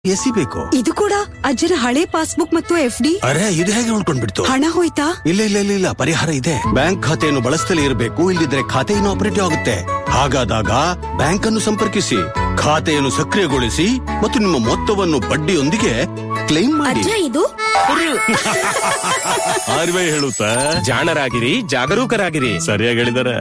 ಎಸಿಬೇಕು ಇದು ಕೂಡ ಅಜ್ಜರ ಹಳೆ ಪಾಸ್ಬುಕ್ ಮತ್ತು ಎಫ್ ಡಿ ಅರೆ ಇದು ಹೇಗೆ ಉಳ್ಕೊಂಡ್ಬಿಡ್ತು ಹಣ ಹೋಯ್ತಾ ಇಲ್ಲ ಇಲ್ಲ ಇಲ್ಲ ಇಲ್ಲ ಪರಿಹಾರ ಇದೆ ಬ್ಯಾಂಕ್ ಖಾತೆಯನ್ನು ಬಳಸ್ತಲೇ ಇರಬೇಕು ಇಲ್ಲದಿದ್ರೆ ಖಾತೆ ಆಪರೇಟಿವ್ ಆಗುತ್ತೆ ಹಾಗಾದಾಗ ಬ್ಯಾಂಕ್ ಅನ್ನು ಸಂಪರ್ಕಿಸಿ ಖಾತೆಯನ್ನು ಸಕ್ರಿಯಗೊಳಿಸಿ ಮತ್ತು ನಿಮ್ಮ ಮೊತ್ತವನ್ನು ಬಡ್ಡಿಯೊಂದಿಗೆ ಕ್ಲೈಮ್ ಮಾಡಿ ಅಜ್ಜ ಇದು ಆರ್ವೇ ಹೇಳುತ್ತಾ ಜಾಣರಾಗಿರಿ ಜಾಗರೂಕರಾಗಿರಿ ಸರಿಯಾಗಿ ಹೇಳಿದಾರೆ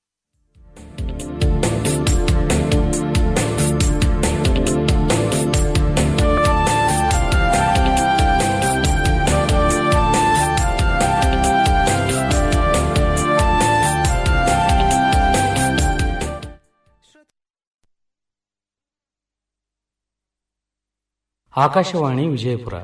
ಆಕಾಶವಾಣಿ ವಿಜಯಪುರ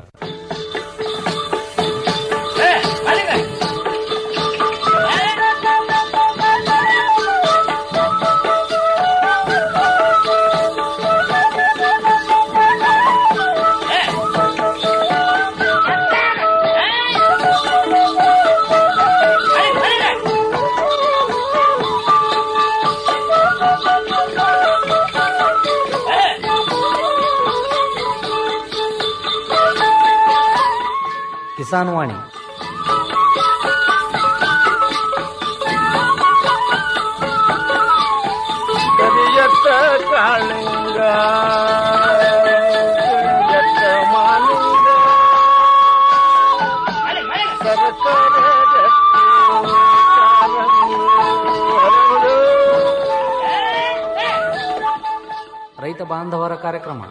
ಕಿಸಾನ್ ವಾಣಿ ಕರಿಯತ್ತ ಕಾಳಿಂಗ ಕರಿಯತ್ತ ಮಾಲಿಂಗ ಸರಸರ ಗಟ್ಟಿ ಕಾಲಂಗಿ ಹರಡು. ರೈತ ಬಾಂಧವರ ಕಾರ್ಯಕ್ರಮ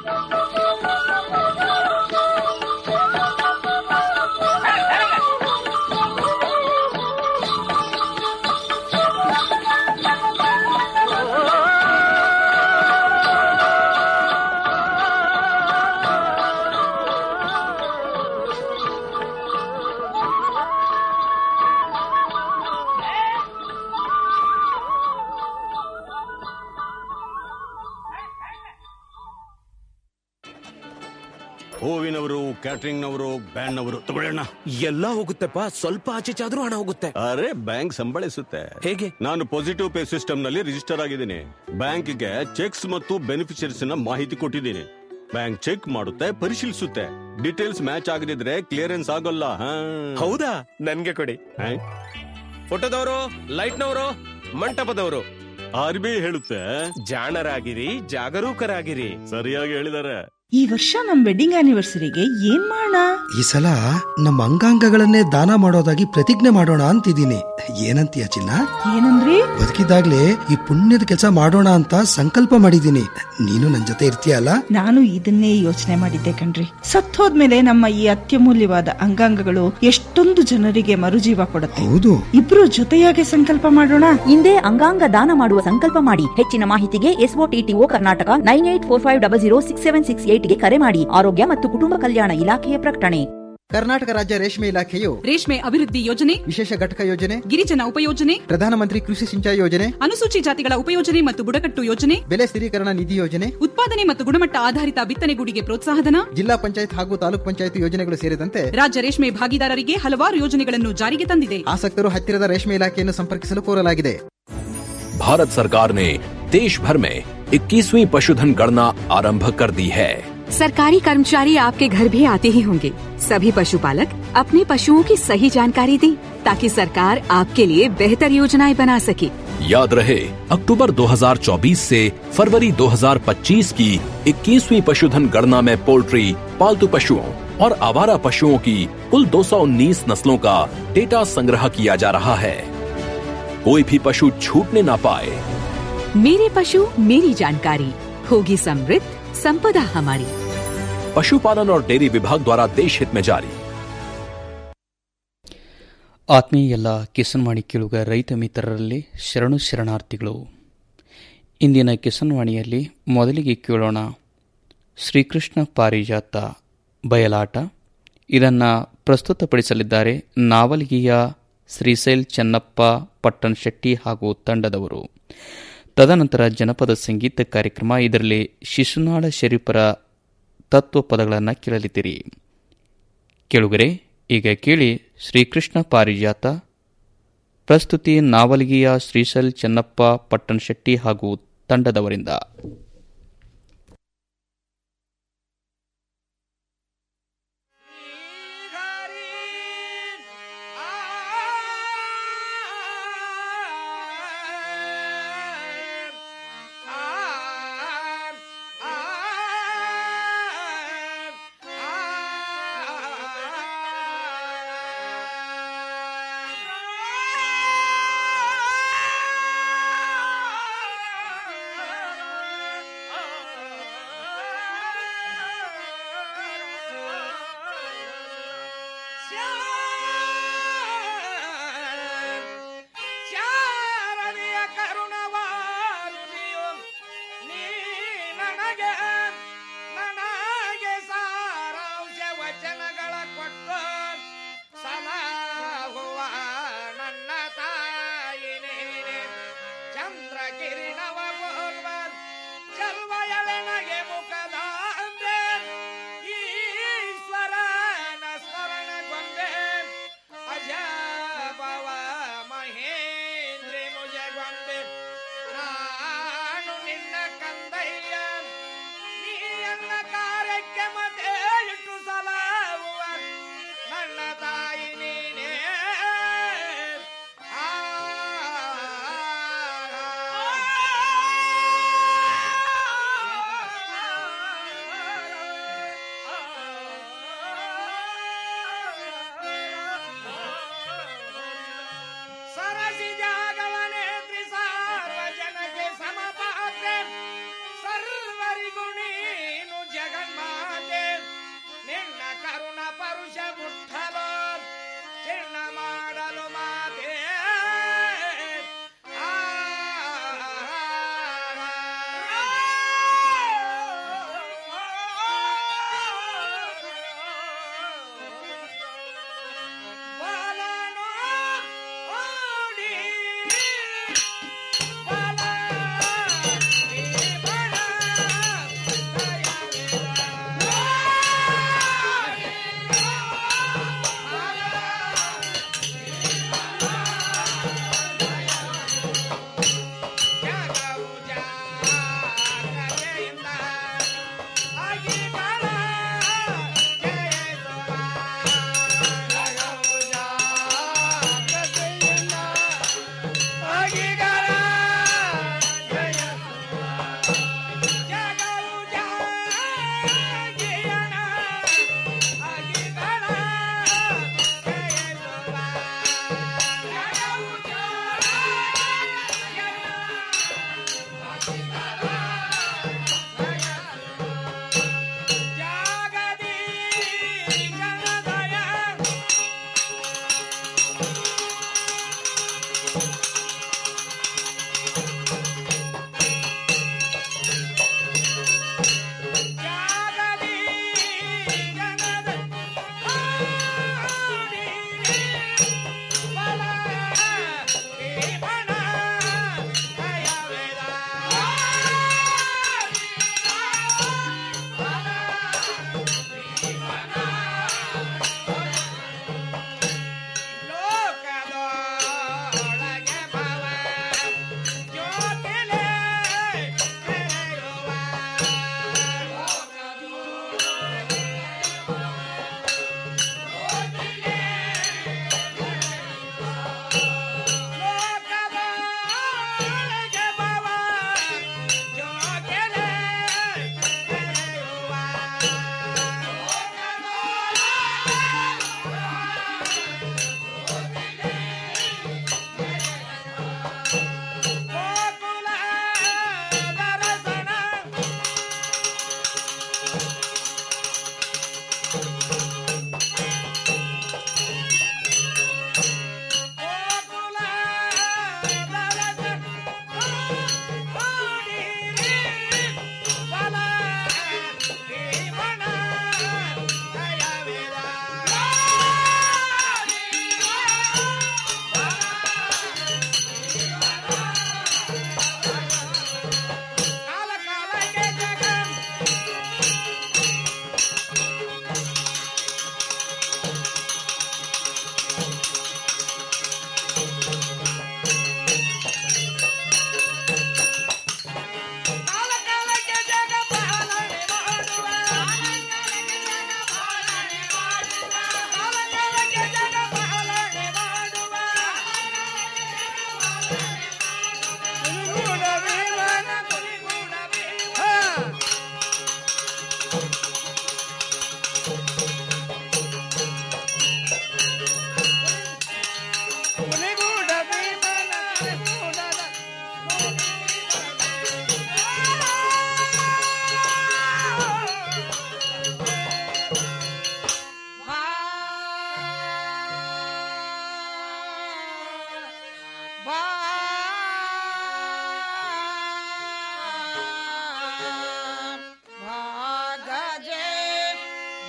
ಹೂವಿನವರು ಕ್ಯಾಟರಿಂಗ್ ನವರು ಬ್ಯಾಂಡ್ ನವರು ತಗೊಳ್ಳೋಣ ಎಲ್ಲ ಹೋಗುತ್ತೆಪ್ಪ ಸ್ವಲ್ಪ ಆಚೆ ಚಾದ್ರೂ ಹಣ ಹೋಗುತ್ತೆ ಅರೆ ಬ್ಯಾಂಕ್ ಸಂಬಳಿಸುತ್ತೆ ಹೇಗೆ ನಾನು ಪಾಸಿಟಿವ್ ಪೇ ಸಿಸ್ಟಮ್ ನಲ್ಲಿ ರಿಜಿಸ್ಟರ್ ಆಗಿದ್ದೀನಿ ಬ್ಯಾಂಕ್ಗೆ ಚೆಕ್ಸ್ ಮತ್ತು ಬೆನಿಫಿಷರೀಸ್ ನ ಮಾಹಿತಿ ಕೊಟ್ಟಿದ್ದೀನಿ ಬ್ಯಾಂಕ್ ಚೆಕ್ ಮಾಡುತ್ತೆ ಪರಿಶೀಲಿಸುತ್ತೆ ಡೀಟೇಲ್ಸ್ ಮ್ಯಾಚ್ ಆಗದಿದ್ರೆ ಕ್ಲಿಯರೆನ್ಸ್ ಆಗೋಲ್ಲ ಹಾ. ಹೌದಾ ನನ್ಗೆ ಕೊಡಿ ಹಾ? ಫೋಟೋದವರು ಲೈಟ್ನವರು ಮಂಟಪದವರು ಆರ್ ಬಿ ಐ ಹೇಳುತ್ತೆ ಜಾಣರಾಗಿರಿ ಜಾಗರೂಕರಾಗಿರಿ ಸರಿಯಾಗಿ ಹೇಳಿದಾರೆ ಈ ವರ್ಷ ನಮ್ ವೆಡ್ಡಿಂಗ್ ಆನಿವರ್ಸರಿಗೆ ಏನ್ ಮಾಡೋಣ ಈ ಸಲ ನಮ್ಮ ಅಂಗಾಂಗಗಳನ್ನೇ ದಾನ ಮಾಡೋದಾಗಿ ಪ್ರತಿಜ್ಞೆ ಮಾಡೋಣ ಅಂತಿದ್ದೀನಿ ಏನಂತೀಯ ಚಿನ್ನ ಏನಂದ್ರಿ ಬದುಕಿದಾಗ್ಲೇ ಈ ಪುಣ್ಯದ ಕೆಲಸ ಮಾಡೋಣ ಅಂತ ಸಂಕಲ್ಪ ಮಾಡಿದ್ದೀನಿ ನೀನು ನನ್ ಜೊತೆ ಇರ್ತೀಯಲ್ಲ ನಾನು ಇದನ್ನೇ ಯೋಚನೆ ಮಾಡಿದ್ದೆ ಕಣ್ರಿ ಸತ್ತೋದ್ಮೇಲೆ ನಮ್ಮ ಈ ಅತ್ಯಮೂಲ್ಯವಾದ ಅಂಗಾಂಗಗಳು ಎಷ್ಟೊಂದು ಜನರಿಗೆ ಮರುಜೀವ ಕೊಡುತ್ತೆ ಹೌದು ಇಬ್ರು ಜೊತೆಯಾಗಿ ಸಂಕಲ್ಪ ಮಾಡೋಣ ಹಿಂದೆ ಅಂಗಾಂಗ ದಾನ ಮಾಡುವ ಸಂಕಲ್ಪ ಮಾಡಿ ಹೆಚ್ಚಿನ ಮಾಹಿತಿಗೆ SOTTO Karnataka nine eight four five double zero six seven six ಏಟ್ಗೆ ಕರೆ ಮಾಡಿ ಆರೋಗ್ಯ ಮತ್ತು ಕುಟುಂಬ ಕಲ್ಯಾಣ ಇಲಾಖೆಯ ಪ್ರಕಟಣೆ ಕರ್ನಾಟಕ ರಾಜ್ಯ ರೇಷ್ಮೆ ಇಲಾಖೆಯು ರೇಷ್ಮೆ ಅಭಿವೃದ್ಧಿ ಯೋಜನೆ ವಿಶೇಷ ಘಟಕ ಯೋಜನೆ ಗಿರಿಜನ ಉಪಯೋಜನೆ ಪ್ರಧಾನಮಂತ್ರಿ ಕೃಷಿ ಸಿಂಚಾಯಿ ಯೋಜನೆ ಅನುಸೂಚಿ ಜಾತಿಗಳ ಉಪಯೋಜನೆ ಮತ್ತು ಬುಡಕಟ್ಟು ಯೋಜನೆ ಬೆಲೆ ಸ್ಥಿರೀಕರಣ ನಿಧಿ ಯೋಜನೆ ಉತ್ಪಾದನೆ ಮತ್ತು ಗುಣಮಟ್ಟ ಆಧಾರಿತ ಬಿತ್ತನೆಗೂಡಿಗೆ ಪ್ರೋತ್ಸಾಹಧನ ಜಿಲ್ಲಾ ಪಂಚಾಯತ್ ಹಾಗೂ ತಾಲೂಕ್ ಪಂಚಾಯತ್ ಯೋಜನೆಗಳು ಸೇರಿದಂತೆ ರಾಜ್ಯ ರೇಷ್ಮೆ ಭಾಗಿದಾರರಿಗೆ ಹಲವಾರು ಯೋಜನೆಗಳನ್ನು ಜಾರಿಗೆ ತಂದಿದೆ ಆಸಕ್ತರು ಹತ್ತಿರದ ರೇಷ್ಮೆ ಇಲಾಖೆಯನ್ನು ಸಂಪರ್ಕಿಸಲು ಕೋರಲಾಗಿದೆ भारत सरकार ने देश भर में 21वीं पशुधन गणना आरंभ कर दी है सरकारी कर्मचारी आपके घर भी आते ही होंगे सभी पशुपालक अपने पशुओं की सही जानकारी दें ताकि सरकार आपके लिए बेहतर योजनाएं बना सके याद रहे अक्टूबर 2024 से फरवरी 2025 की 21वीं पशुधन गणना में पोल्ट्री पालतू पशुओं और आवारा पशुओं की कुल 219 नस्लों का डेटा संग्रह किया जा रहा है कोई भी पशु छूटने ना पाए मेरे पशु मेरी जानकारी होगी समृद्ध संपदा हमारी पशुपालन और डेयरी विभाग द्वारा देश हित में जारी ಆತ್ಮೀಯ ಎಲ್ಲ ಕಿಸನ್ವಾಣಿ ಕೇಳುಗ ರೈತ ಮಿತ್ರರಲ್ಲಿ ಶರಣು ಶರಣಾರ್ಥಿಗಳು ಇಂದಿನ ಕಿಸನ್ವಾಣಿಯಲ್ಲಿ ಮೊದಲಿಗೆ ಕೇಳೋಣ ಶ್ರೀಕೃಷ್ಣ ಪಾರಿಜಾತ ಬಯಲಾಟ ಇದನ್ನು ಪ್ರಸ್ತುತಪಡಿಸಲಿದ್ದಾರೆ ನಾವಲ್ಗಿಯ ಶ್ರೀಶೈಲ್ ಚೆನ್ನಪ್ಪ ಪಟ್ಟಣ್ ಶೆಟ್ಟಿ ಹಾಗೂ ತಂಡದವರು ತದನಂತರ ಜನಪದ ಸಂಗೀತ ಕಾರ್ಯಕ್ರಮ ಇದರಲ್ಲಿ ಶಿಶುನಾಳ ಶರೀಫರ ತತ್ವ ಪದಗಳನ್ನು ಕೇಳಲಿದ್ದೀರಿ ಕೇಳುಗರೆ ಈಗ ಕೇಳಿ ಶ್ರೀಕೃಷ್ಣ ಪಾರಿಜಾತ ಪ್ರಸ್ತುತಿ ನಾವಲ್ಗಿಯ ಶ್ರೀಶೈಲ್ ಚೆನ್ನಪ್ಪ ಪಟ್ಟಣ್ ಶೆಟ್ಟಿ ಹಾಗೂ ತಂಡದವರಿಂದ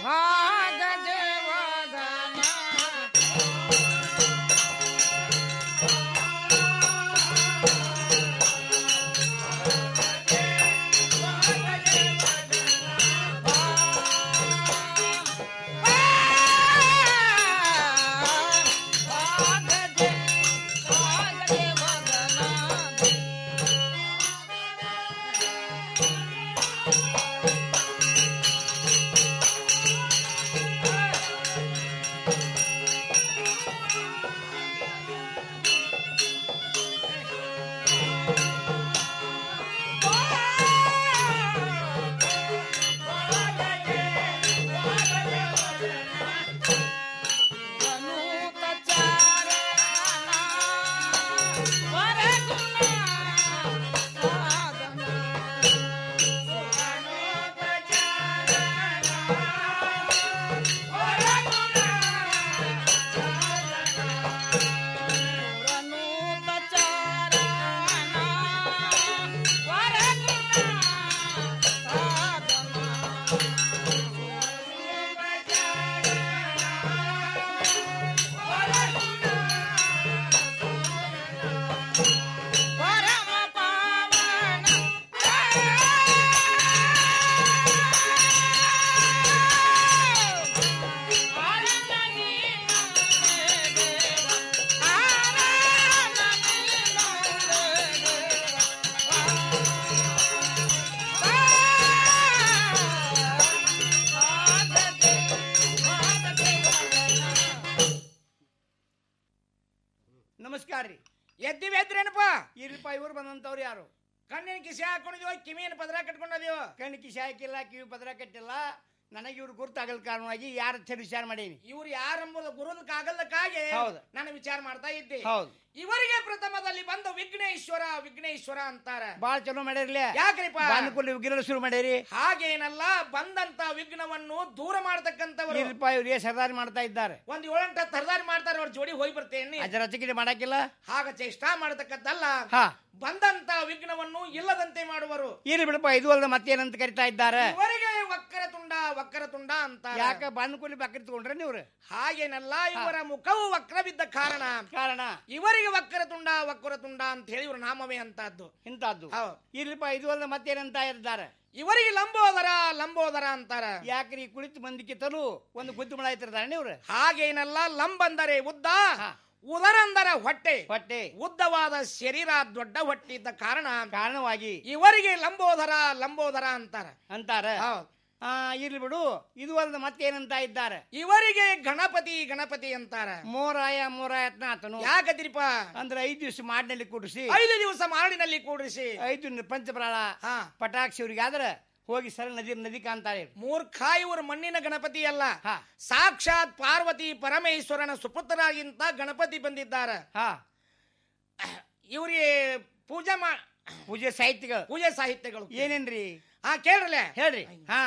ನಮಸ್ಕಾರ ರೀ ಎದ್ದಿವಿ ಎದ್ರೇನಪ್ಪ ಇರ್ರಿಪ್ಪ ಇವ್ರು ಬಂದಂತವ್ರು ಯಾರು ಕಣ್ಣಿನ ಕಿಸೆ ಹಾಕೊಂಡಿದೀವ ಕಿವಿಯನ್ನು ಪದರ ಕಟ್ಕೊಂಡದೀವ ಕಣ್ಣು ಕಿಸೆ ಹಾಕಿಲ್ಲ ಕಿವಿ ಪದರ ಕಟ್ಟಿಲ್ಲ ನನಗೆ ಇವ್ರು ಗುರುತಾಗಲ್ ಕಾರಣವಾಗಿ ಯಾರ ಹತ್ರ ವಿಚಾರ ಮಾಡೀನಿ ಇವ್ರು ಯಾರೆಂಬುದು ಗುರುದಕ್ಕಾಗಲ್ಲಕ್ಕಾಗಿ ಹೌದು. ನಾನು ವಿಚಾರ ಮಾಡ್ತಾ ಇದ್ದೆ ಹೌದು. ಇವರಿಗೆ ಪ್ರಥಮದಲ್ಲಿ ಬಂದ ವಿಘ್ನೇಶ್ವರ ವಿಘ್ನೇಶ್ವರ ಅಂತಾರ ಬಾಳ ಚಲೋ ಮಾಡ್ಯಾರ್ಲೆ ಯಾಕ್ರಿಪ್ಪ ಬಾನುಕುಲಿ ಉಗಿರಲು ಶುರು ಮಾಡ್ಯಾರಿ ಹಾಗೇನಲ್ಲ ಬಂದಂತ ವಿಘ್ನವನ್ನು ದೂರ ಮಾಡತಕ್ಕಂಥವರು ಇರ್ರಿಪ್ಪ ಇವ್ರು ಏ ಸರ್ದಾರಿ ಮಾಡ್ತಾ ಇದ್ದಾರೆ ಒಂದ್ ಏಳೆಂಟ ತರದಾರಿ ಮಾಡ್ತಾರೆ ಅವ್ರ ಜೋಡಿ ಹೋಗಿ ಬರ್ತೇನೆ ಅಜರ ರಚಕಿರಿ ಮಾಡಾಕಿಲ್ಲ ಹಾಗ ಚೇಷ್ಟಾ ಮಾಡತಕ್ಕದ್ದಲ್ಲ ಹಾ ಬಂದಂತ ವಿಘ್ನವನ್ನು ಇಲ್ಲದಂತೆ ಮಾಡುವರು ಇರ್ಲಿ ಬಿಡಪ್ಪ ಇದು ಅಲ್ದ ಮತ್ತೇನಂತ ಕರಿತಾ ಇದ್ದಾರೆ ಇವರಿಗೆ ವಕ್ಕರ ತುಂಡ ವಕ್ಕರ ತುಂಡ ಅಂತ ಯಾಕ ಬಾನುಕುಲಿ ಬಕರಿ ತಗೊಂಡ್ರೆ ನೀವ್ರು ಹಾಗೇನಲ್ಲ ಇವರ ಮುಖವು ವಕ್ರ ಬಿದ್ದ ಕಾರಣ ಕಾರಣ ಇವರಿಗೆ ವಕ್ಕರ ತುಂಡ ವಕ್ಕರ ತುಂಡ ಅಂತ ಹೇಳಿ ಇವ್ರ ನಾಮವೇ ಅಂತದ್ದು ಇಂತದ್ದು ಇರ್ಲಿಪ್ಪ ಇದು ಅಲ್ದ ಮತ್ತೇನಂತ ಇದ್ದಾರೆ ಇವರಿಗೆ ಲಂಬೋದರ ಲಂಬೋದರ ಅಂತಾರ ಯಾಕ್ರಿ ಕುಳಿತು ಮಂದಿಗೆ ತಲು ಒಂದು ಗುದ್ದು ಮಳ ಇರ್ತಾರೆ ನೀವ್ರು ಹಾಗೇನಲ್ಲ ಲಂಬಂದರೆ ಉದ್ದ ಉದರಂದರ ಹೊಟ್ಟೆ ಹೊಟ್ಟೆ ಉದ್ದವಾದ ಶರೀರ ದೊಡ್ಡ ಹೊಟ್ಟೆ ಇದ್ದ ಕಾರಣ ಕಾರಣವಾಗಿ ಇವರಿಗೆ ಲಂಬೋದರ ಲಂಬೋದರ ಅಂತಾರ ಅಂತಾರ ಆ ಇರ್ಲಿ ಬಿಡು ಇದು ಅಲ್ದ ಮತ್ತೇನಂತ ಇದ್ದಾರೆ ಇವರಿಗೆ ಗಣಪತಿ ಗಣಪತಿ ಅಂತಾರ ಮೋರಾಯ ಮೋರಾಯತ್ನ ಆತನು ಯಾಕದಿರಿಪ ಅಂದ್ರೆ ಐದು ದಿವಸ ಮಾಡಿನಲ್ಲಿ ಕೂಡಿಸಿ ಐದು ದಿವಸ ಮಾಡಿನಲ್ಲಿ ಕೂಡಿಸಿ ಐದು ನಿ- ಪಂಚಪ್ರಾಳ ಪಟಾಕ್ಷಿ ಇವ್ರಿಗೆ ಆದ್ರೆ ಹೋಗಿ ಸರ ನದಿ ನದಿ ಕಾಣ್ತಾರೆ ಮೂರ್ಖ ಇವರು ಮಣ್ಣಿನ ಗಣಪತಿ ಅಲ್ಲ ಸಾಕ್ಷಾತ್ ಪಾರ್ವತಿ ಪರಮೇಶ್ವರನ ಸುಪುತ್ರರಾಗಿಂತ ಗಣಪತಿ ಬಂದಿದ್ದಾರ ಇವ್ರಿಗೆ ಪೂಜೆ ಮಾ ಪೂಜೆ ಸಾಹಿತ್ಯಗಳು ಪೂಜೆ ಸಾಹಿತ್ಯಗಳು ಏನೇನ್ರಿ ಹಾ ಕೇಳ್ರಲೆ ಹೇಳ್ರಿ ಹಾ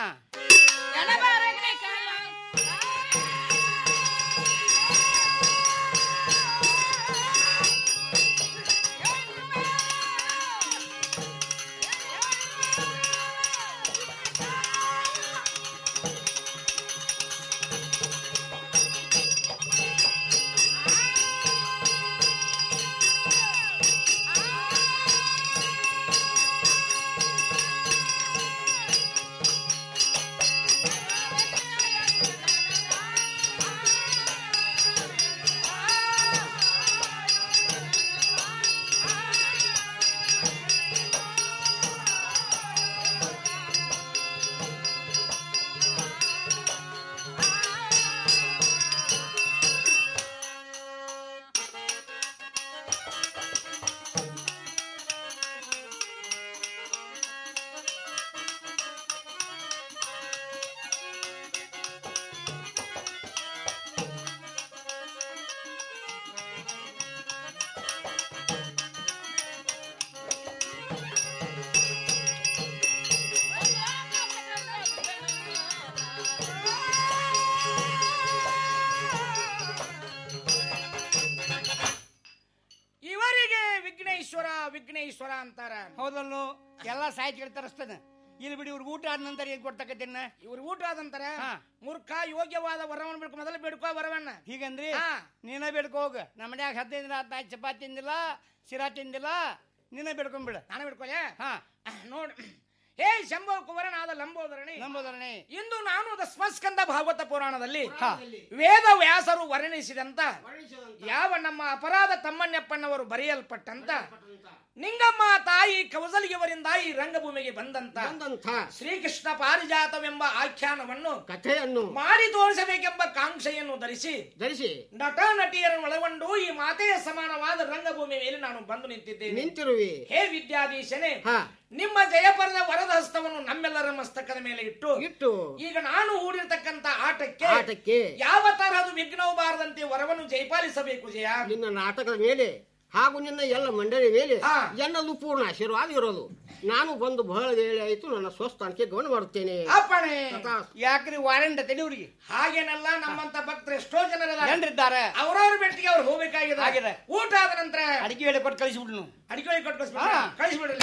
ಇವರಿಗೆ ವಿಘ್ನೇಶ್ವರ ವಿಘ್ನೇಶ್ವರ ಅಂತಾರ ಹೌದಲ್ಲೋ ಎಲ್ಲಾ ಸಾಹಿತ್ಯಗಳು ತರಿಸ್ತಾನೆ ಇಲ್ಲಿ ಬಿಡಿ ಇವ್ರಿಗೆ ಊಟ ಆದ ನಂತರ ಏನ್ ಕೊಡ್ತಕ್ಕತ್ತೇನ ಇವ್ರ ಊಟ ಆದಂತರ ಮೂರ್ಖ ಯೋಗ್ಯವಾದ ವರವನ್ನು ಬೇಡ್ಕೊ ಮೊದಲು ಬೇಡ್ಕೋ ವರವನ್ನ ಹೀಗಂದ್ರಿ ಹಾ. ನೀನ ಬೇಡ್ಕೋ ಹೋಗ ನಮ್ಮ ಮನ್ಯಾಗ ಹದಿನೈದು ದಿನ ಆತ ಚಪಾತಿ ತಿಂದಿಲ್ಲ ಸಿರಾ ತಿಂದಿಲ್ಲ ನೀನ ಬೇಡ್ಕೊಂಬಿಡ ನಾನು ಬೇಡ್ಕೊಲೆ ಹಾ ನೋಡ್ ಹೇ ಶಂಭೋ ಕುವರನಾದ ಲಂಬೋದರಣಿ ಲಂಬೋದರಣಿ ಇಂದು ನಾನು ದಸ್ಮಸ್ಕಂದ ಭಾಗವತ ಪುರಾಣದಲ್ಲಿ ವೇದ ವ್ಯಾಸರು ವರ್ಣಿಸಿದಂತ ಯಾವ ನಮ್ಮ ಅಪರಾಧ ತಮ್ಮಣ್ಣಪ್ಪನವರು ಬರೆಯಲ್ಪಟ್ಟಂತ ನಿಂಗಮ್ಮ ತಾಯಿ ಕೌಸಲಿಯವರಿಂದ ಈ ರಂಗಭೂಮಿಗೆ ಬಂದಂತ ಶ್ರೀಕೃಷ್ಣ ಪಾರಿಜಾತವೆಂಬ ಆಖ್ಯಾನವನ್ನು ಕಥೆಯನ್ನು ಮಾಡಿ ತೋರಿಸಬೇಕೆಂಬ ಕಾಂಕ್ಷೆಯನ್ನು ಧರಿಸಿ ಧರಿಸಿ ನಟ ನಟಿಯರನ್ನು ಒಳಗೊಂಡು ಈ ಮಾತೆಯ ಸಮಾನವಾದ ರಂಗಭೂಮಿ ಮೇಲೆ ನಾನು ಬಂದು ನಿಂತಿದ್ದೇನೆ ನಿಂತಿರುವಿ ಹೇ ವಿದ್ಯಾಧೀಶನೇ ಹಾ. ನಿಮ್ಮ ಜಯಪರದ ವರದ ಹಸ್ತವನ್ನು ನಮ್ಮೆಲ್ಲರ ಮಸ್ತಕದ ಮೇಲೆ ಇಟ್ಟು ಇಟ್ಟು ಈಗ ನಾನು ಹೂಡಿರ್ತಕ್ಕಂತ ಆಟಕ್ಕೆ ಆಟಕ್ಕೆ ಯಾವ ತರಹದ ವಿಘ್ನವು ಬಾರದಂತೆ ವರವನ್ನು ಜಯಪಾಲಿಸಬೇಕು ಜಯ ನಿನ್ನ ನಾಟಕದ ಮೇಲೆ ಹಾಗೂ ನಿನ್ನ ಎಲ್ಲ ಮಂಡಳಿ ಮೇಲೆ ಎನ್ನದು ಪೂರ್ಣ ಆಶೀರ್ವಾದ ಇರೋದು ನಾನು ಬಂದು ಬಹಳ ವೇಳೆ ಆಯಿತು ನನ್ನ ಸ್ವಸ್ಥಾನಕ್ಕೆ ಗಮನ ಮಾಡುತ್ತೇನೆ ಅಪ್ಪಣೆ ಯಾಕ್ರಿ ವಾರಂಡ ತೆಲಿವ್ರಿಗೆ ಹಾಗೇನಲ್ಲ ನಮ್ಮಂತ ಭಕ್ತರು ಎಷ್ಟೋ ಜನರ ಜನರಿದ್ದಾರೆ ಅವರವ್ರ ಬೆಟ್ಟಿಗೆ ಅವ್ರು ಹೋಗ್ಬೇಕಾಗಿದೆ ಆಗಿದೆ. ಊಟ ಆದ ನಂತರ ಅಡಿಗೆ ವೇಳೆ ಕೊಟ್ಟು ಕಳಿಸಿಬಿಡ್ನು ಅಡಿಕೆ ಕೊಟ್ಟು ಹಾ. ಕಳಿಸ್ಬಿಡ್ರಿ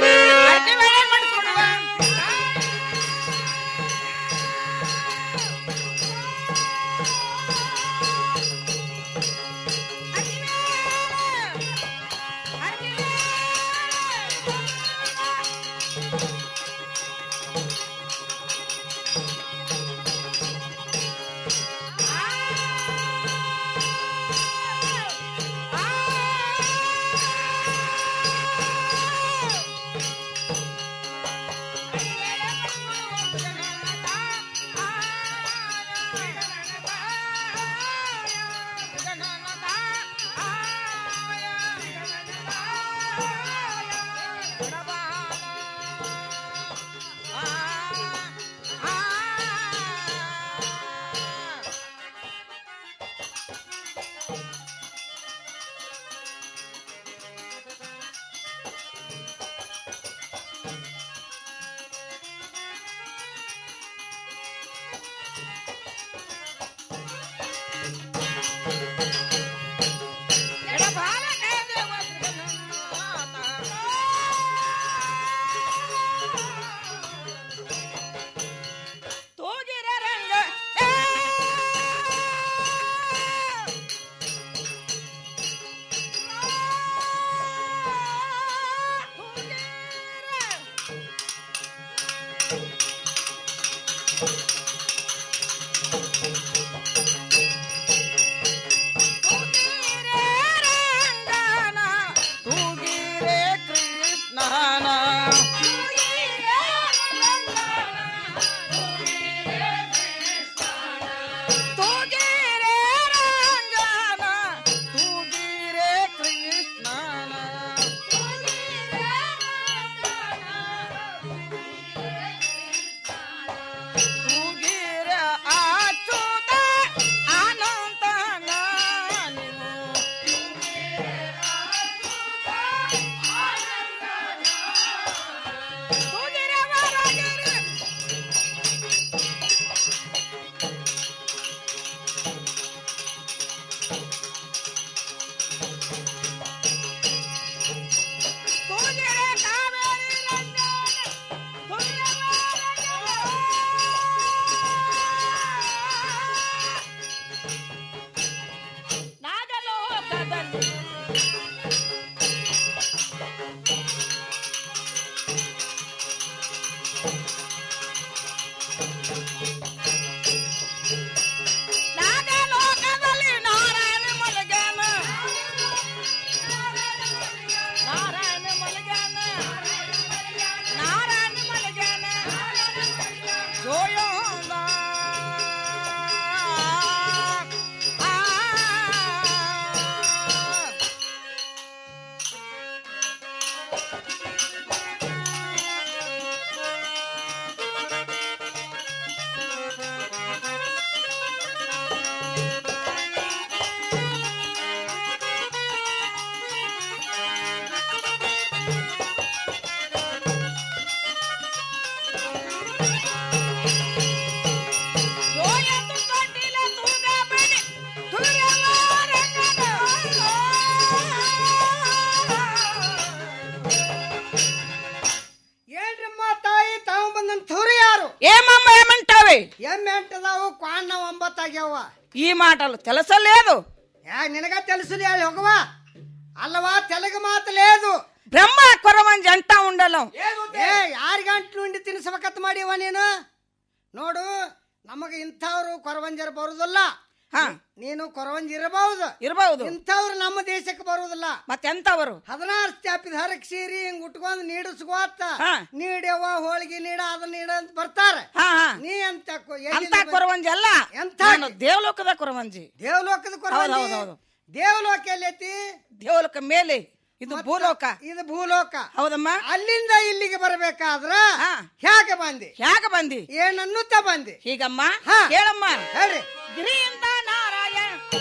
ಕ್ವಾಣ್ಣ ಒಂಬತ್ತಾಗ್ಯಾವ ఈ మాటలు తెలుసలేదు యా నినగా తెలుసు ಹೇಳಿ ಹೋಗವ అల్లవా తెలుగు మాత లేదు బ్రహ్మ కొరవంజి అంటా ఉండలం ಏ ಯಾರಿಗಂಟು ನುಂಡಿ ತಿನ್ಸಬೇಕತ್ ಮಾಡಿವ ನೀನು ನೋಡು ನಮಗ ಇಂಥವ್ರು ಕೊರವಂಜರ ಬರುದಿಲ್ಲ ನೀನು ಕೊರವಂಜಿ ಇರಬಹುದು ಇರಬಹುದು ಇಂಥವ್ರು ನಮ್ಮ ದೇಶಕ್ಕೆ ಬರುವುದಿಲ್ಲ ಮತ್ತೆಂತವರು ಹದಿನಾರು ಸ್ಟ್ಯಾಪಿದ ಹರಕ್ ಸೀರಿ ಹಿಂಗ್ ಉಟ್ಕೊಂಡ್ ನೀಡಿಸ್ಕೋತ ನೀಡ್ಯವ ಹೋಳಿಗೆ ನೀಡ ಅದನ್ನ ನೀಡ ಅಂತ ಬರ್ತಾರ ನೀ ಅಂತ ಕೊ- ಎಲ್ಲಿಂದ ಅಂತ ಬಂದಿ? ಕೊರವಂಜಿ ಅಲ್ಲ ಎಂಥ ನಾನು ದೇವಲೋಕದ ಕೊರವಂಜಿ ದೇವಲೋಕದ ಕೊರವಂಜಿ ಹೌದು, ಹೌದು, ಹೌದು. ದೇವಲೋಕ ಎಲ್ಲೈತಿ ದೇವಲೋಕ ಮೇಲೆ ಇದು ಭೂಲೋಕ ಇದು ಭೂಲೋಕ ಹೌದಮ್ಮ ಅಲ್ಲಿಂದ ಇಲ್ಲಿಗೆ ಬರಬೇಕಾದ್ರ ಹೇಗೆ ಬಂದಿ ಹೇಗೆ ಬಂದಿ ಏನನ್ನುತ್ತಾ ಬಂದಿ ಹೀಗಮ್ಮ ಹೇಳಮ್ಮ ಹೇಳ್ರಿ ಗಿರಿಯಿಂದ ನಾರಾಯಣ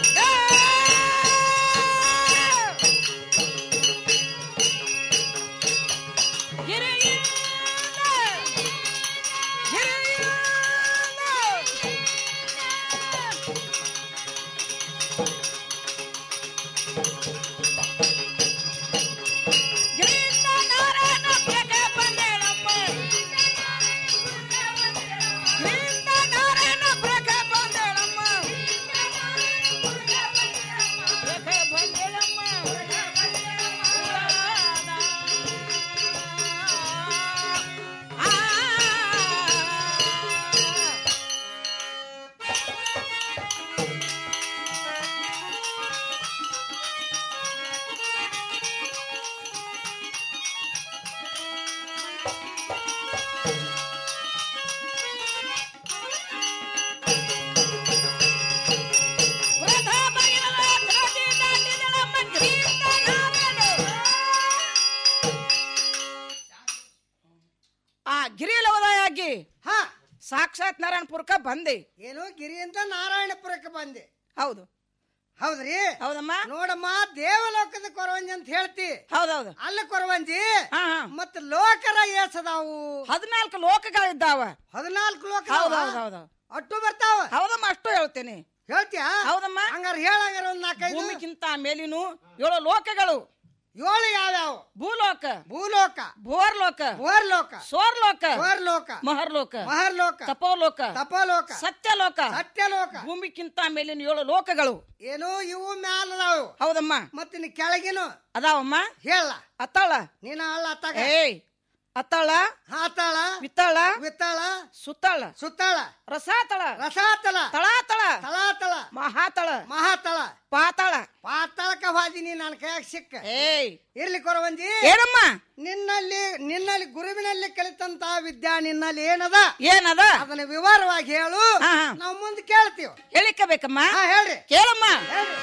ಆ ಗಿರಿಲವದಾಯಾಗಿ ಹಾ ಸಾಕ್ಷಾತ್ ನಾರಾಯಣಪುರಕ್ಕ ಬಂದೆ ಏನು ಗಿರಿಯಿಂದ ನಾರಾಯಣಪುರಕ್ಕೆ ಬಂದೆ ಹೌದು ಹೌದ್ರಿ ಹೌದಮ್ಮ ನೋಡಮ್ಮ ದೇವಲೋಕದ ಕೊರವಂಜಿ ಅಂತ ಹೇಳ್ತಿ ಹೌದೌದು ಅಲ್ಲ ಕೊರವಂಜಿ ಮತ್ತ ಲೋಕರ ಏಸದಾವು ಹದಿನಾಲ್ಕು ಲೋಕಗಳಿದ್ದಾವ ಹದಿನಾಲ್ಕು ಲೋಕ ಹೌದು ಹೌದು ಹೌದು ಅಟ್ಟು ಬರ್ತಾವ ಹೌದಮ್ಮ ಅಷ್ಟು ಹೇಳ್ತೇನೆ ಹೇಳ್ತೀಯಾ ಹೌದಮ್ಮ ಹಂಗಾರ ಹೇಳಂಗಾರ ಒಂದ್ ನಾಲ್ಕೈದು ಭೂಮಿಗಿಂತ ಮೇಲಿನು ಏಳು ಲೋಕಗಳು ಏಳು ಯಾವ್ಯಾವ ಭೂಲೋಕ ಭೂಲೋಕ ಭುವರ್ಲೋಕ ಭುವರ್ಲೋಕ ಸೋರ್ಲೋಕ ಸ್ವರ್ಲೋಕ ಮಹರ್ಲೋಕ ಮಹರ್ಲೋಕ ತಪೋಲೋಕ ತಪೋಲೋಕ ಸತ್ಯಲೋಕ ಸತ್ಯಲೋಕ ಭೂಮಿಗಿಂತ ಮೇಲಿನ ಏಳು ಲೋಕಗಳು ಏನು ಇವು ಮ್ಯಾಲದಾವು ಹೌದಮ್ಮ ಮತ್ತಿನ ಕೆಳಗಿನು ಅದಾವಮ್ಮ ಹೇಳ ಅತ್ತಾಳ ನೀನ ಅಲ್ಲ ಅತ್ತಾಗ ಏಯ್ ಅತ್ತಾಳ ಹಾತಾಳ ವಿತ್ತಾಳ ವಿತ್ತಾಳ ಸುತ್ತಾಳ ಸುತ್ತಾಳ ರಸಾತಳ ರಸಾತಳ ತಳಾತಳ ತಳಾತಳ ಮಹಾತಳ ಮಹಾತಳ ಪಾತಾಳ ಪಾತಾಳಕ ಹಾದಿನಿ ನನ್ನ ಕೈಯಾಗ ಸಿಕ್ಕ ಏಯ್ ಇರ್ಲಿ ಕೊರವಂಜಿ ಏನಮ್ಮ ನಿನ್ನಲ್ಲಿ ನಿನ್ನಲ್ಲಿ ಗುರುವಿನಲ್ಲಿ ಕಲಿತಂತ ವಿದ್ಯಾ ನಿನ್ನಲ್ಲಿ ಏನದ ಏನದ ಅದನ್ನ ವಿವರವಾಗಿ ಹೇಳು ನಾವು ಮುಂದೆ ಕೇಳ್ತೀವಿ ಹೇಳಿಕಬೇಕಮ್ಮ ಹಾ ಹೇಳ್ರಿ ಕೇಳಮ್ಮ ಹೇಳ್ರಿ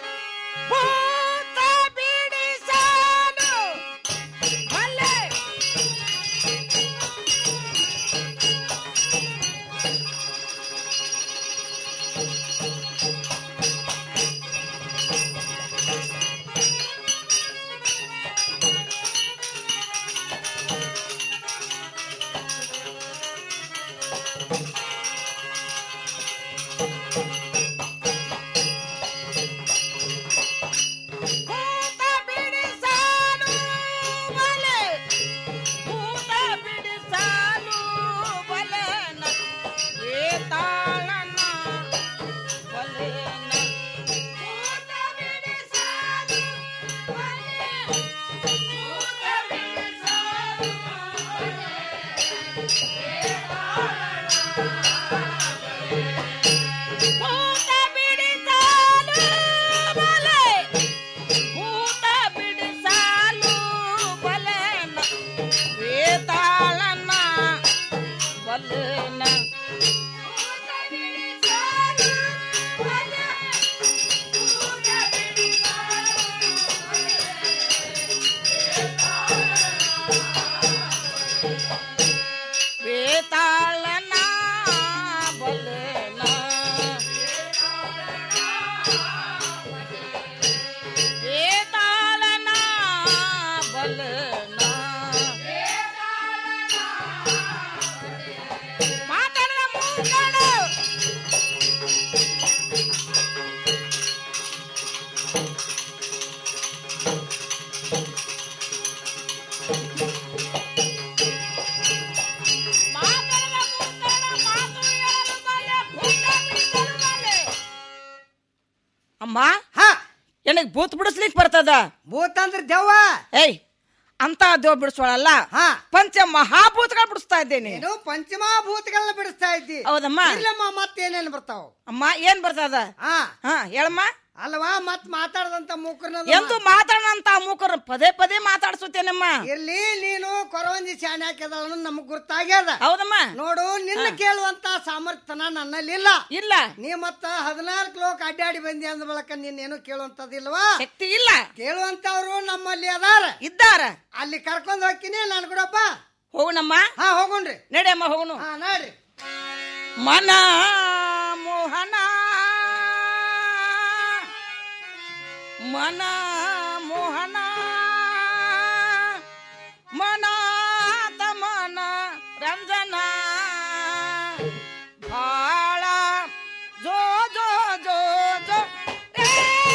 ಭೂತ ಬಿಡಿಸಲು ಬಲ್ಲೆ. ಭೂತ ಬಿಡಿಸಲು ಬಲೆ. ಭೂತ ಬಿಡಿಸಲು ಬಲೆನ. ವೇತಾಳನ ಬಲೆನ. ಭೂತ ಬಿಡಿಸಲು ಬಲೆ. ಭೂತ ಬಿಡಿಸಲು ಭೂತ ಬಿಡಿಸಲು ಬಲೆ. ಭೂತ ಬಿಡಿಸಲು ಬಲೆನ. ವೇತಾಳನ ಬಲೆನ. ಭೂತ ಬಿಡಿಸಲು ಬಲೆ. ಭೂತ ವೇತಾಳನ ಬಲೆನ ಅಮ್ಮ ನನಗ್ ಭೂತ್ ಬಿಡಿಸ್ಲಿಕ್ ಬರ್ತದ ಭೂತ್ ಅಂದ್ರೆ ದೆವ್ವ ಏಯ್ ಅಂತ ದೇವ್ ಬಿಡಿಸೋಳಲ್ಲ ಪಂಚ ಮಹಾಭೂತಗಳು ಬಿಡಿಸ್ತಾ ಇದ್ದೇನೆ ಏನು ಪಂಚಮಹಾಭೂತಗಳನ್ನ ಬಿಡಿಸ್ತಾ ಇದ್ದಿ ಹೌದಮ್ಮ. ಇಲ್ಲಮ್ಮ ಮತ್ತೇನೇನು ಬರ್ತಾವ ಅಮ್ಮ ಏನ್ ಬರ್ತದ ಹಾ ಹಾ ಹೇಳಮ್ಮ ಅಲ್ವಾ ಮತ್ ಮಾತಾಡದಂತ ಮೂಕರ್ನ ಎಂದು ಮಾತಾಡಂತ ಮೂಕರು ಪದೇ ಪದೇ ಮಾತಾಡ್ಸುತ್ತೇನಮ್ಮ ಇರ್ಲಿ ನೀನು ಕೊರವಂಜಿ ಶಾಣೆ ಹಾಕಿದಳ ನಮಗ್ ಗುರ್ತಾಗ್ಯದ ಹೌದಮ್ಮ ನೋಡು ನಿನ್ನ ಕೇಳುವಂತ ಸಾಮರ್ಥ್ಯನ ನನ್ನಲ್ಲಿ ಇಲ್ಲ ಇಲ್ಲ ನೀ ಮತ್ತ ಹದಿನಾಲ್ಕು ಲೋಕ ಅಡ್ಡಾಡಿ ಬಂದಿ ಅಂದ ಬಳಕ ನೀನೇನು ಕೇಳುವಂತದಿಲ್ವಾ ಶಕ್ತಿ ಇಲ್ಲ ಕೇಳುವಂತವ್ರು ನಮ್ಮಲ್ಲಿ ಅದಾರ ಇದ್ದಾರ ಅಲ್ಲಿ ಕರ್ಕೊಂಡ್ ಹೋಗ್ತೀನಿ ನಾನು ಕೂಡಪ್ಪ ಹೋಗುಣಮ್ಮ ಹಾ ಹೋಗುಣ್ರಿ ನಡಿ ಅಮ್ಮ ಹೋಗುನು ಹಾ ನೋಡ್ರಿ ಮನ ಮೋಹನ ಮನ ಮೋಹನ ಮನ ತಮನ ರಂಜನ ಭಾಳ ಜೋ ಜೋ ಜೋ ಜೋ ರೇ.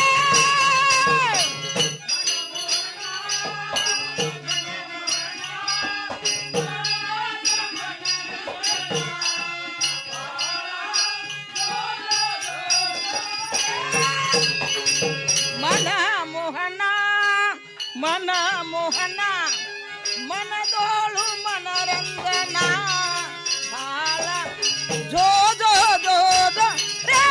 ಮನ ಮೋಹನ ಮನ ಮೋಹನ ಮನದೋಳು ಮನರಂಜನ ಬಾಳ ಜೋ ಜೋ ಜೋ ಜೋ ರೇ.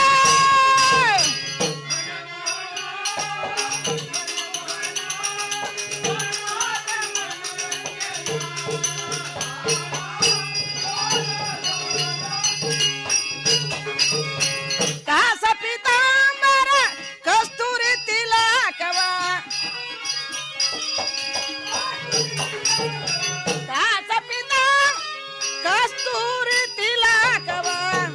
ಕಾಸ ಪೀತಾಂಬರ ಕಸ್ತೂರಿ ತಿಲಕವ ಕಾಸ ಪೀತಾ ಕಸ್ತೂರಿ ತಿಲಕವ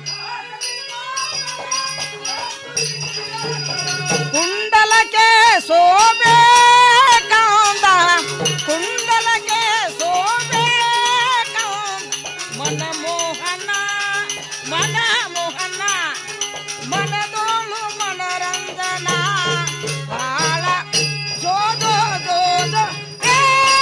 ಕುಂಡಲಕ್ಕೆ ಶೋಭೆ ಕಾಂದ ಕುಂಡಲಕ್ಕೆ ಶೋಭೆ ಕಾಂದ ಮನ ಮೋಹನ ಮನ ಮೋಹನ ಮನದೋಳು ಮನರಂಜನ ಬಾಳ ಜೋ ಜೋ ಜೋ ಜೋ ಏ.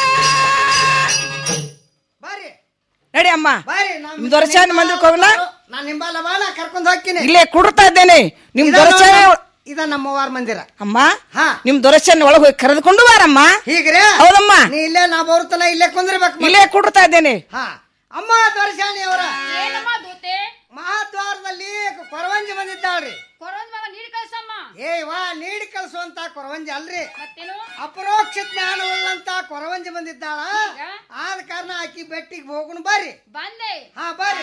ಬರ್ರಿ ನಡಿ ಅಮ್ಮ ಬರ್ರಿ ನಿಮ್ ದೊರಚಾನ ಮಂದಿರಕ್ಕೆ ಹೋಗೋಣ ನಾನು ನಿಂಬಲ್ಲ ನಾ ಕರ್ಕೊಂಡ್ ಹೋಗ್ತೀನಿ ಇಲ್ಲೇ ಕುಡ್ತಾ ಇದ್ದೇನೆ ನಿಮ್ ಇದ ದೊರಚಾನ ನಮ್ಮ- ಇದ ನಮ್ಮವಾರ ಮಂದಿರ ಅಮ್ಮ ನಿಮ್ ದೊರಚಾನ ಒಳಗೆ ಹೋಗಿ ಕರೆದುಕೊಂಡು ಬಾರಮ್ಮ ಹೀಗ್ರೆ ಹೌದಮ್ಮ ನೀ ಇಲ್ಲೇ ನಾ ಬರುತ್ತಲ್ಲ ಇಲ್ಲೇ ಕುಂದ್ರಬೇಕು ಇಲ್ಲೇ ಕುಡ್ತಾ ಇದ್ದೇನೆ ಹಾ ಅಮ್ಮ ದೊರಸಾಣಿ ಅವರ ಏನಮ್ಮ ದೂತೆ ಮಹಾದ್ವಾರದಲ್ಲಿ ಕೊರವಂಜಿ ಬಂದಿದ್ದಾಳ್ರಿ ಕೊರವಂಜಿ ಮಗ ನೀಡಿ ಕಳ್ಸಮ್ಮ ಏ ವಾ ನೀಡಿ ಕಳಿಸುವಂತ ಕೊರವಂಜಿ ಅಲ್ರಿ ಮತ್ತೇನು ಅಪರೋಕ್ಷ ಜ್ಞಾನವುಳ್ಳಂತ ಕೊರವಂಜಿ ಬಂದಿದ್ದಾಳ ಆದ ಕಾರಣ ಆಕಿ ಬೆಟ್ಟಿಗೆ ಹೋಗುಣ ಬರ್ರಿ ಬಂದೆ ಹಾ ಬರ್ರಿ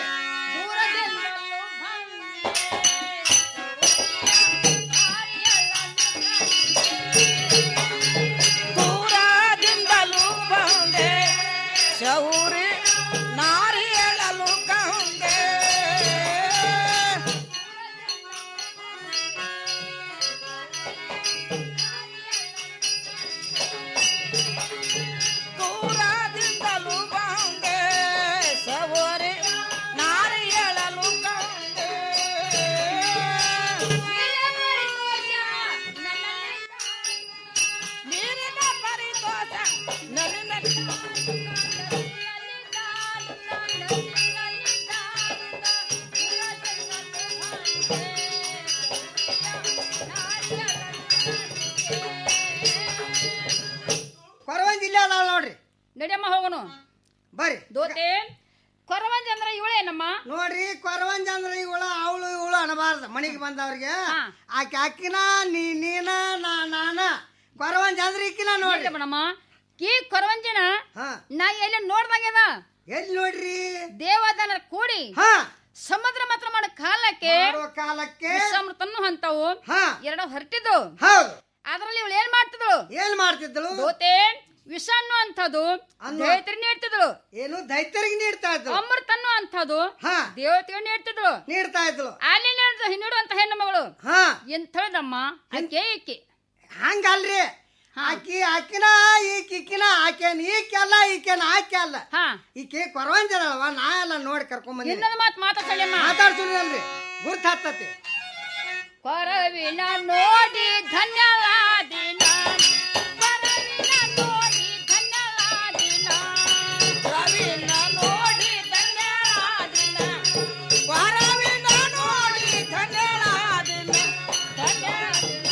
ದೂರದಿಂದಲೂ ಬಂದೆ ಶೌರಿ ನಾರಿ ಹೇಳಲು ಕಂದೆ ದೂರದಿಂದಲೂ ಬಂದೆ ಶೌರಿ ನಾರಿ ಹೇಳಲು ಕಂದೆ ನೀರಿನ ಪರಿತೋಷ ನಲಿನ ಕೊರವಂಜಿ ಇಲ್ಲೇ ಅದಾಳ ನೋಡ್ರಿ ನಡಿಯಮ್ಮ ಹೋಗೋನು ಬರ್ರಿ ದೋತೆ ಕೊರವಂಜಿ ಅಂದ್ರೆ ಇವಳೇನಮ್ಮ ನೋಡ್ರಿ ಕೊರವಂಜಿ ಅಂದ್ರೆ ಇವಳ ಅವಳು ಇವಳು ಅನ್ನಬಾರ್ದು ಮನೆಗೆ ಬಂದವ್ರಿಗೆ ಆಕೆ ಅಕ್ಕಿನ ನೀ ನೀನ ನಾ ನಾನ ಕೊರವಂಜಿ ಅಂದ್ರೆ ಇಕ್ಕಿನ ನೋಡ್ರಿ ಮೇಡಮ್ಮ ಈ ಕೊರವಂಜಿನ ನಾ ಎಲ್ಲಿ ನೋಡ್ದಂಗೆದ ಎಲ್ಲಿ ನೋಡ್ರಿ ದೇವದನ ಕೂಡಿ ಸಮುದ್ರ ಮಾತ್ರ ಮಾಡೋ ಕಾಲಕ್ಕೆ ಕಾಲಕ್ಕೆ ಸಮೃತನ್ನು ಹಂತವು ಎರಡು ಹೊರಟಿದ್ದು ಹೌದು ಅದರಲ್ಲಿ ಇವಳು ಏನ್ ಮಾಡ್ತಿದ್ಳು ಏನ್ ಮಾಡ್ತಿದ್ಳು ದೋತೆ ವಿಷ ಅನ್ನೋ ಅಂತದ್ದು ದೈತ್ರಿ ನೀಡ್ತಿದ್ಳು ಏನು ದೈತ್ಯರಿಗೆ ನೀಡ್ತಾ ಇದ್ಳು ಅಮೃತ ಅನ್ನೋ ಅಂತದ್ದು ದೇವತೆಗೆ ನೀಡ್ತಿದ್ಳು ನೀಡ್ತಾ ಇದ್ಳು ಅಲ್ಲಿ ನೀಡುವಂತ ಹೆಣ್ಣು ಮಗಳು ಹಾ ಎಂಥಳದಮ್ಮ ಆಕೆ ಈಕೆ ಹಂಗಲ್ರಿ ಆಕಿ ಆಕಿನ ಈಕಿ ಈಕಿನ ಆಕೆನ್ ಈಕೆ ಅಲ್ಲ ಈಕೆನ ಆಕೆ ಅಲ್ಲ ಈಕೆ ಕೊರವಂಜದಳವ ನಾ ಎಲ್ಲ ನೋಡಿ ಕರ್ಕೊಂಡ್ ಬಂದಿ ಇನ್ನೊಂದು ಮಾತು ಮಾತಾಡ್ಸಲ್ಲಮ್ಮ ಮಾತಾಡ್ತೀನಲ್ರಿ ಗುರ್ತ ಹತ್ತತಿ ಕೊರವಿನ ನೋಡಿ ಧನ್ಯವಾದಿನ ಕೊರವಿನ ನೋಡಿ ಧನ್ಯವಾದಿನ ಕೊರವಿನ ನೋಡಿ ಧನ್ಯವಾದಿನ ಕೊರವಿನ ನೋಡಿ ಧನ್ಯವಾದಿನ ಧನ್ಯವಾದಿನ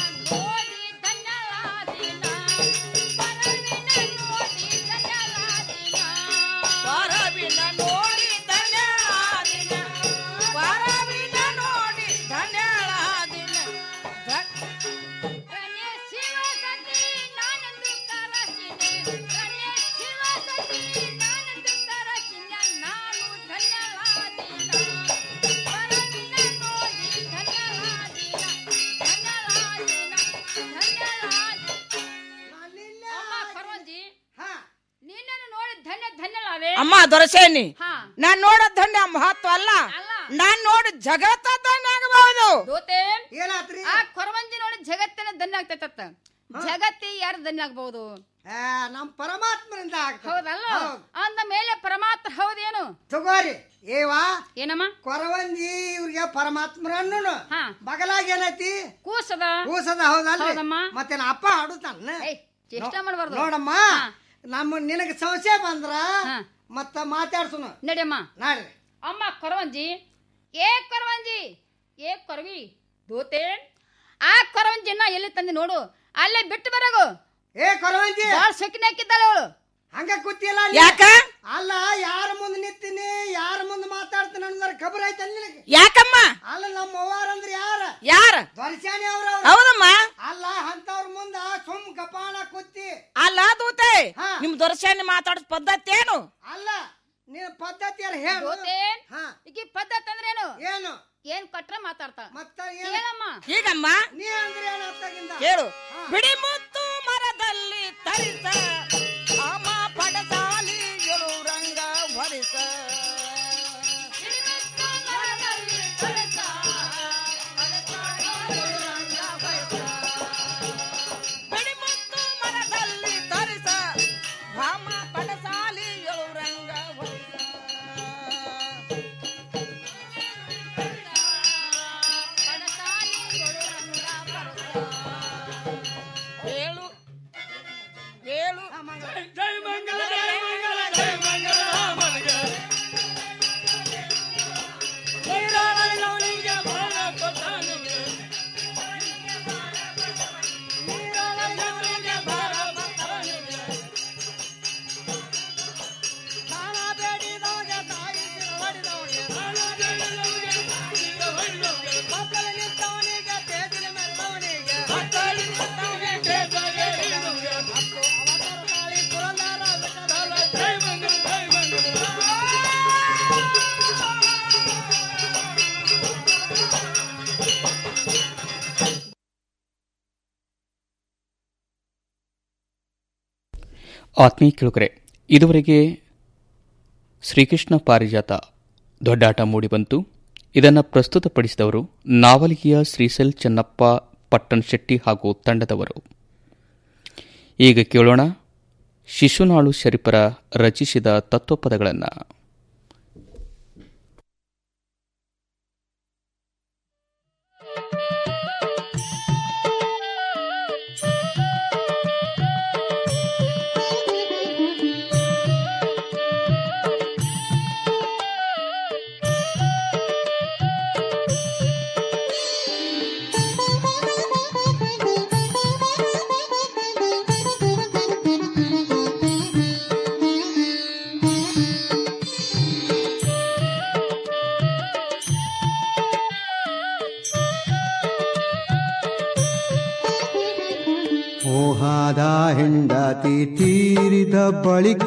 ದೊರಸೇನಿ ನಾನ್ ನೋಡೋ ದಂಡ ಮಹತ್ವ ಅಲ್ಲ ನಾನ್ ನೋಡು ಜಗತ್ತ ದಂಡ ಆಗಬಹುದು ದೋತೆ ಏನಾತ್ರಿ ಆ ಕೊರವಂಜಿ ನೋಡಿ ಜಗತ್ತಿನ ಧನ್ಯ ಆಗ್ತೈತತ್ತ ಜಗತ್ತಿ ಯಾರು ಧನ್ಯ ಆಗ್ಬಹುದು ನಮ್ ಪರಮಾತ್ಮರಿಂದ ಹೌದಲ್ಲ ಅಂದ ಮೇಲೆ ಪರಮಾತ್ಮ ಹೌದೇನು ತಗೋರಿ ಏವಾ ಏನಮ್ಮ ಕೊರವಂಜಿ ಇವ್ರಿಗೆ ಪರಮಾತ್ಮರನ್ನು ಬಗಲಾಗ ಏನೈತಿ ಕೂಸದ ಕೂಸದ ಹೌದಲ್ರಿ ಹೌದಮ್ಮ. ಮತ್ತೇನ ಅಪ್ಪ ಹಾಡುತ್ತಾನ ಚೇಷ್ಟ ಮಾಡ್ಬಾರ್ದು ನೋಡಮ್ಮ ನಮ್ಮ ನಿನಗೆ ಸಂಶಯ ಬಂದ್ರ ಮತ್ತ ಮಾತಾಡ್ಸುನು ನಡಿಯಮ್ಮ ನಾಡ್ರಿ ಅಮ್ಮ ಕೊರವಂಜಿ ಏ ಕೊರವಂಜಿ ಏ ಕೊರವಿ ದೋತೆ ಆ ಕೊರವಂಜಿನ ಎಲ್ಲಿ ತಂದಿ ನೋಡು ಅಲ್ಲೇ ಬಿಟ್ಟು ಬರಗು ಏ ಕೊರವಂಜಿ ಬಾಳ ಸೊಕಿನ ಹಾಕಿದ್ದಾಳೆ ಅವಳು ಹಂಗ ಕೂತಿಯಲ್ಲ ಅಲ್ಲಿ? ಯಾಕ? ಅಲ್ಲ ಯಾರ ಮುಂದೆ ನಿಂತೀನಿ ಯಾರ ಮುಂದೆ ಮಾತಾಡ್ತೀನಿ ಅನ್ನೋದ್ರ ಖಬರ್ ಐತಲ್ಲ ನಿನಗೆ ಯಾಕಮ್ಮ ಅಲ್ಲ ನಮ್ಮ ಅವ್ವಾರ ಅಂದ್ರೆ ಯಾರ ಯಾರ ದೊರಸ್ಯಾಣಿ ಅವ್ರ ಹೌದಮ್ಮ ಅಲ್ಲ ಅಂತವ್ರ ಮುಂದ ಸುಮ್ ಕಪಾಳ ಕುತ್ತಿ ಅಲ್ಲ ದೂತೆ ನಿಮ್ ದೊರಸೇನಿ ಮಾತಾಡೋ ಪದ್ಧತಿ ಏನು ಅಲ್ಲ ನಿನ್ನ ಪದ್ಧತಿ ಎಲ್ಲ ಹೇಳು ದೋತೆ ಈಗ ಪದ್ಧತಿ ಅಂದ್ರೇನು ಏನು ಏನ್ ಕೊಟ್ರ ಮಾತಾಡ್ತಾ ಮತ್ತ ಹೇಳಮ್ಮ ಹೀಗಮ್ಮ ನೀ ಅಂದ್ರೆ ಏನಾಗ್ತಾಗಿಂದ ಕೇಳು ಬಿಡಿ ಮುತ್ತು ಮರದಲ್ಲಿ ತರಿಸ ಅಮ್ಮ ಪಡಸಾಲಿ ಎಳು ರಂಗ ಹೊರಿಸ ಬಿಡಿ ಮುತ್ತು ಮರದಲ್ಲಿ ತರಿಸ ಭಾಮ ಪಡಸಾಲಿ ಎಳು ರಂಗ ಹೊರಿಸ ಹೇಳು ಹೇಳು ಜೈ ಮಂಗಲ ಜೈ ಮಂಗಲ ಜೈ ಮಂಗಲ ರಾಮನಿಗೆ ನೀರಾವರಿಯವನಿಗೆ ಬಾಳ ಕೊಟ್ಟಾನಿಗೆ ನೀರಾವರಿಯವನಿಗೆ ಬಾಳ ಕೊಟ್ಟಾನಿಗೆ ತಾಳ ಬೇಡಿದವಗೆ ತಾಯಿ ಹೊಡಿದವಗೆ ತಾಳ ಬೇಡಿದವಗೆ ತಾಯಿ ಹೊಡಿದವಗೆ ಮಕ್ಕಳು ನಿಂತವನಿಗೆ ತೇಜಿನ ಮೆರೆದವನಿಗೆ ಮಕ್ಕಳು ನಿಂತವನಿಗೆ ತೇಜಿನ ಮೆರೆದವನಿಗೆ ಮತ್ತು ಅವತಾರ ತಾಳಿ ಪುರಂದರ ಬೆಟ್ಟದಲ್ಲ ಜೈ ಮಂಗಲ ಜೈ ಆತ್ಮೀಯ ಕೇಳುಗರೆ ಇದುವರೆಗೆ ಶ್ರೀಕೃಷ್ಣ ಪಾರಿಜಾತ ದೊಡ್ಡಾಟ ಮೂಡಿಬಂತು ಇದನ್ನು ಪ್ರಸ್ತುತಪಡಿಸಿದವರು ನಾವಲಿಗೆಯ ಶ್ರೀಸೆಲ್ ಚೆನ್ನಪ್ಪ ಪಟ್ಟಣ್ ಶೆಟ್ಟಿ ಹಾಗೂ ತಂಡದವರು ಈಗ ಕೇಳೋಣ ಶಿಶುನಾಳು ಶರೀಫರ ರಚಿಸಿದ ತತ್ವಪದಗಳನ್ನು ಮೋಹದ ಹೆಂಡತಿ ತೀರಿದ ಬಳಿಕ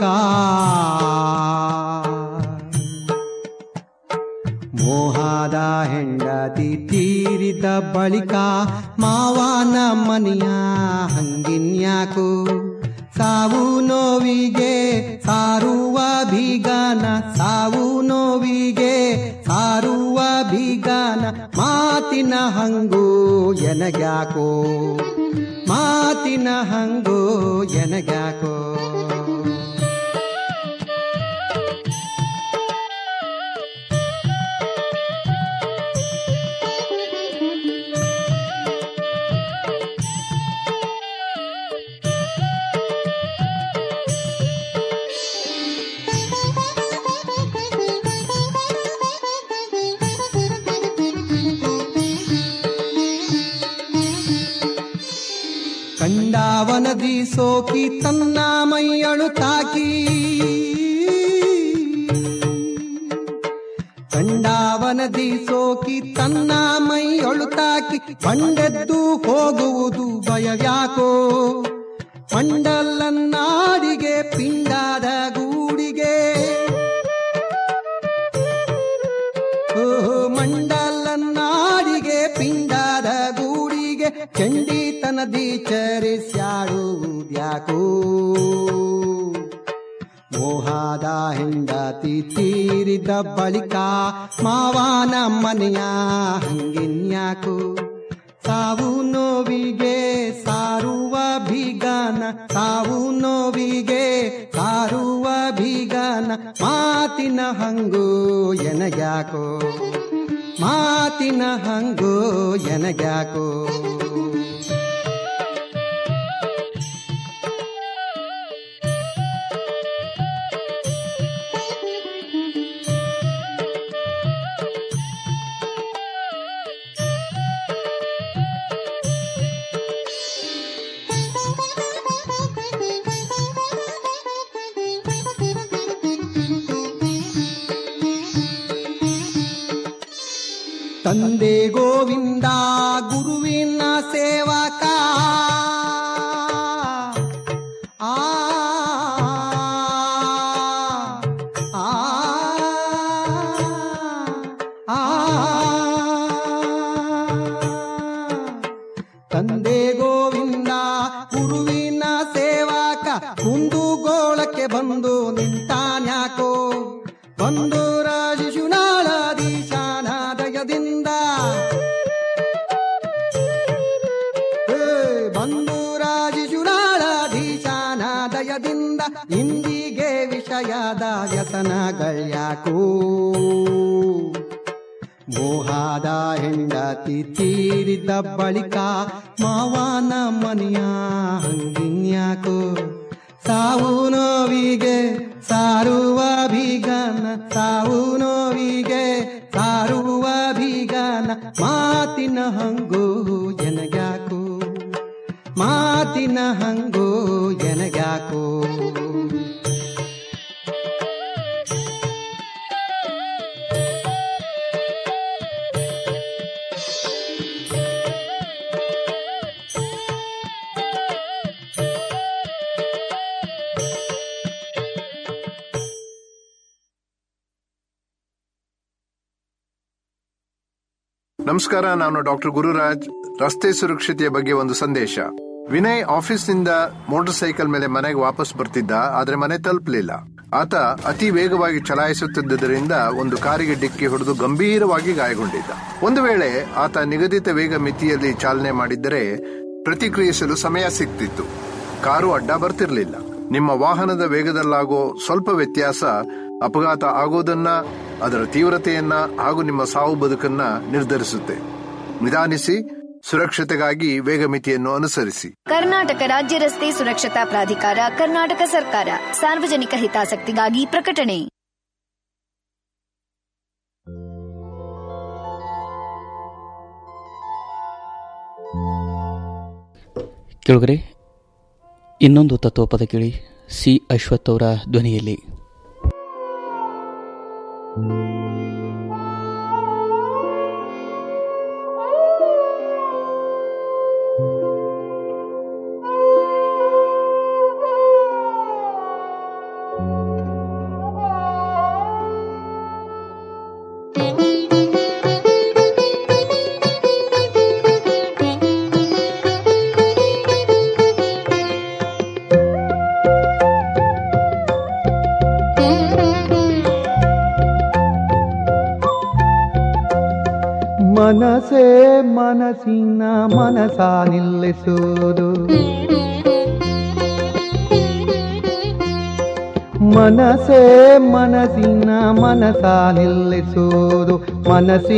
ಮೋಹದ ಹೆಂಡತಿ ತೀರಿದ ಬಳಿಕ ಮಾವನ ಮನೆಯ ಹಂಗಿನ್ಯಾಕು ಸಾವು ನೋವಿಗೆ ಸಾರುವ ಬೀಗಾನ ಸಾವು ನೋವಿಗೆ ಸಾರುವ ಬೀಗಾನ ಮಾತಿನ ಹಂಗು ಎನಗ್ಯಾಕೋ ಮಾತಿನ ಹಂಗೋ ಎನಗ್ಯಾಕೋ ಕಂಡಾವನದಿ ಸೋಕಿ ತನ್ನ ಮೈಯಳು ತಾಕಿ ಕಂಡಾವನದಿ ಸೋಕಿ ತನ್ನ ಮೈಯೊಳು ತಾಕಿ ಬಂಡೆದ್ದು ಹೋಗುವುದು ಭಯವ್ಯಾಕೋ ಮಂಡಲನ್ನಾಡಿಗೆ ಪಿಂಡಾದ ಗೂಡಿಗೆ ಓಹೋ ಮಂಡಲನ್ನಾಡಿಗೆ ಪಿಂಡಾದ ಗೂಡಿಗೆ ಚಂಡಿತನದಿ ಚರಿಸ್ಯಾಡುವುದ್ಯಾಕೋ ಮೋಹಾದ ಹೆಂಡತಿ ತೀರಿದ ಬಳಿಕ ಮಾವನ ಮನೆಯ ಹಂಗಿನ್ಯಾಕು ಸಾವು ನೋವಿಗೆ ಸಾರುವ ಬೀಗನ ಸಾವು ನೋವಿಗೆ ಸಾರುವ ಬೀಗನ ಮಾತಿನ ಹಂಗು ಎನಗ್ಯಾಕೋ ಮಾತಿನ ಹಂಗು ಎನಗ್ಯಾಕೋ ತಂದೆ ಗೋವಿಂದ ಗುರುವಿನ ಸೇವಕ ಆ ಆ, ಆ. ತಂದೆ ಗೋವಿಂದ ಗುರುವಿನ ಸೇವಕ ಕುಂದುಗೋಳಕ್ಕೆ ಬಂದು ನಿಂತಾನ್ಯಾಕೋ ಬಂದು ರಾಜಶುನಾಳಾಧೀಶಾನಾದಯದಿಂದ ಹೇ, ಬಂದು ರಾಜಶುನಾಳಾಧೀಶಾನಾದಯದಿಂದ ಇಂದಿಗೆ ವಿಷಯದ ವ್ಯಸನಗಳ್ಯಾಕೋ ಮೋಹಾದ ಹೆಂಡತಿ ತೀರಿದ ಬಳಿಕ ಮಾವನ ಮನೆಯ ಹಂಗಿನ್ಯಾಕೋ ಸಾವು ನೋವಿಗೆ ಸಾರುವ ಬೀಗನ ಸಾವು ನೋವಿಗೆ ಸಾರುವ ಬೀಗನ ಮಾತಿನ ಹಂಗು ಎನಗ್ಯಾಕೋ ಮಾತಿನ ಹಂಗು ಎನಗ್ಯಾಕೋ ನಮಸ್ಕಾರ ನಾನು ಡಾಕ್ಟರ್ ಗುರುರಾಜ್ ರಸ್ತೆ ಸುರಕ್ಷತೆಯ ಬಗ್ಗೆ ಒಂದು ಸಂದೇಶ ವಿನಯ್ ಆಫೀಸ್ನಿಂದ ಮೋಟಾರ್ ಸೈಕಲ್ ಮೇಲೆ ಮನೆಗೆ ವಾಪಸ್ ಬರ್ತಿದ್ದ ಆದ್ರೆ ಮನೆ ತಲುಪಲಿಲ್ಲ ಆತ ಅತಿ ವೇಗವಾಗಿ ಚಲಾಯಿಸುತ್ತಿದ್ದರಿಂದ ಒಂದು ಕಾರಿಗೆ ಡಿಕ್ಕಿ ಹೊಡೆದು ಗಂಭೀರವಾಗಿ ಗಾಯಗೊಂಡಿದ್ದ ಒಂದು ವೇಳೆ ಆತ ನಿಗದಿತ ವೇಗ ಮಿತಿಯಲ್ಲಿ ಚಾಲನೆ ಮಾಡಿದ್ದರೆ ಪ್ರತಿಕ್ರಿಯಿಸಲು ಸಮಯ ಸಿಗ್ತಿತ್ತು ಕಾರು ಅಡ್ಡ ಬರ್ತಿರ್ಲಿಲ್ಲ ನಿಮ್ಮ ವಾಹನದ ವೇಗದಲ್ಲಾಗೋ ಸ್ವಲ್ಪ ವ್ಯತ್ಯಾಸ ಅಪಘಾತ ಆಗೋದನ್ನ ಅದರ ತೀವ್ರತೆಯನ್ನ ಹಾಗೂ ನಿಮ್ಮ ಸಾವು ಬದುಕನ್ನ ನಿರ್ಧರಿಸುತ್ತೆ ನಿಧಾನಿಸಿ ಸುರಕ್ಷತೆಗಾಗಿ ವೇಗ ಮಿತಿಯನ್ನು ಅನುಸರಿಸಿ ಕರ್ನಾಟಕ ರಾಜ್ಯ ರಸ್ತೆ ಸುರಕ್ಷತಾ ಪ್ರಾಧಿಕಾರ ಕರ್ನಾಟಕ ಸರ್ಕಾರ ಸಾರ್ವಜನಿಕ ಹಿತಾಸಕ್ತಿಗಾಗಿ ಪ್ರಕಟಣೆ ಕೇಳುಗರೆ ಇನ್ನೊಂದು ತತ್ವಪದ ಕೇಳಿ ಸಿ ಅಶ್ವಥ್ ಅವರ ಧ್ವನಿಯಲ್ಲಿ ಮನಸೇ ಮನಸ್ಸಿನ ಮನಸ ನಿಲ್ಲಿಸುವುದು ಮನಸೇ ಮನಸ್ಸಿನ ಮನಸ ನಿಲ್ಲಿಸುವುದು ಮನಸ್ಸಿ